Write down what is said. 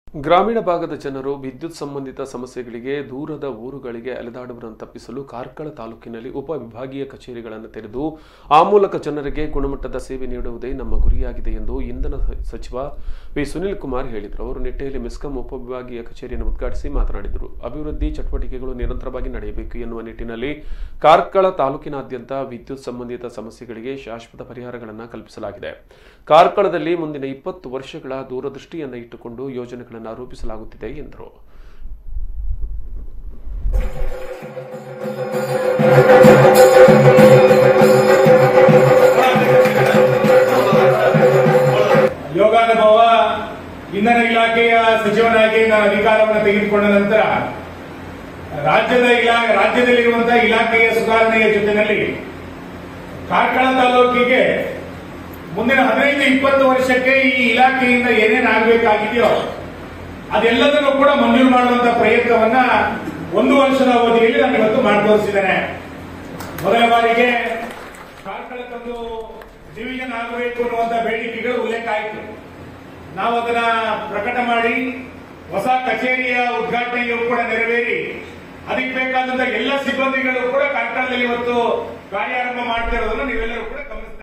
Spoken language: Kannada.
ಗ್ರಾಮೀಣ ಭಾಗದ ಜನರು ವಿದ್ಯುತ್ ಸಂಬಂಧಿತ ಸಮಸ್ಯೆಗಳಿಗೆ ದೂರದ ಊರುಗಳಿಗೆ ಅಲೆದಾಡುವುದನ್ನು ತಪ್ಪಿಸಲು ಕಾರ್ಕಳ ತಾಲೂಕಿನಲ್ಲಿ ಉಪವಿಭಾಗೀಯ ಕಚೇರಿಗಳನ್ನು ತೆರೆದು ಆ ಮೂಲಕ ಜನರಿಗೆ ಗುಣಮಟ್ಟದ ಸೇವೆ ನೀಡುವುದೇ ನಮ್ಮ ಗುರಿಯಾಗಿದೆ ಎಂದು ಇಂಧನ ಸಚಿವ ವಿ ಸುನಿಲ್ ಕುಮಾರ್ ಹೇಳಿದರು ಅವರು ನಿಟ್ಟೆಯಲ್ಲಿ ಮೆಸ್ಕಾಂ ಉಪವಿಭಾಗೀಯ ಕಚೇರಿಯನ್ನು ಉದ್ಘಾಟಿಸಿ ಮಾತನಾಡಿದರು ಅಭಿವೃದ್ಧಿ ಚಟುವಟಿಕೆಗಳು ನಿರಂತರವಾಗಿ ನಡೆಯಬೇಕು ಎನ್ನುವ ನಿಟ್ಟಿನಲ್ಲಿ ಕಾರ್ಕಳ ತಾಲೂಕಿನಾದ್ಯಂತ ವಿದ್ಯುತ್ ಸಂಬಂಧಿತ ಸಮಸ್ಯೆಗಳಿಗೆ ಶಾಶ್ವತ ಪರಿಹಾರಗಳನ್ನು ಕಲ್ಪಿಸಲಾಗಿದೆ ಕಾರ್ಕಳದಲ್ಲಿ ಮುಂದಿನ ಇಪ್ಪತ್ತು ವರ್ಷಗಳ ದೂರದೃಷ್ಟಿಯನ್ನು ಇಟ್ಟುಕೊಂಡು ಯೋಜನೆಗಳನ್ನು ರೂಪಿಸಲಾಗುತ್ತಿದೆ ಎಂದರು ಯೋಗಾನುಭವ ಇಂಧನ ಇಲಾಖೆಯ ಸಚಿವನಾಗಿ ನಾನು ಅಧಿಕಾರವನ್ನು ತೆಗೆದುಕೊಂಡ ನಂತರ ರಾಜ್ಯದ ಇಲಾ ರಾಜ್ಯದಲ್ಲಿರುವಂತಹ ಇಲಾಖೆಯ ಸುಧಾರಣೆಯ ಜೊತೆಯಲ್ಲಿ ಕಾರ್ಕಳ ತಾಲೂಕಿಗೆ ಮುಂದಿನ ಹದಿನೈದು ಇಪ್ಪತ್ತು ವರ್ಷಕ್ಕೆ ಈ ಇಲಾಖೆಯಿಂದ ಏನೇನು ಆಗಬೇಕಾಗಿದೆಯೋ ಅದೆಲ್ಲದನ್ನು ಕೂಡ ಮಂಜೂರು ಮಾಡುವಂತಹ ಪ್ರಯತ್ನವನ್ನ ಒಂದು ವರ್ಷದ ಅವಧಿಯಲ್ಲಿ ನಾನು ಇವತ್ತು ಮಾಡಿ ತೋರಿಸಿದ್ದೇನೆ ಮೊದಲ ಬಾರಿಗೆ ಕಾರ್ಕಳಕ್ಕೊಂದು ಡಿವಿಷನ್ ಆಗಬೇಕು ಅನ್ನುವಂತ ಬೇಡಿಕೆಗಳು ಉಲ್ಲೇಖ ಆಯಿತು ನಾವು ಅದನ್ನ ಪ್ರಕಟ ಮಾಡಿ ಹೊಸ ಕಚೇರಿಯ ಉದ್ಘಾಟನೆಯು ಕೂಡ ನೆರವೇರಿ ಅದಕ್ಕೆ ಬೇಕಾದಂತ ಎಲ್ಲ ಸಿಬ್ಬಂದಿಗಳು ಕೂಡ ಕಾರ್ಕಳದಲ್ಲಿ ಇವತ್ತು ಕಾರ್ಯಾರಂಭ ಮಾಡ್ತಾ ಇರೋದನ್ನು ನೀವೆಲ್ಲರೂ ಕೂಡ ಗಮನಿಸಿದ್ದೀರಿ.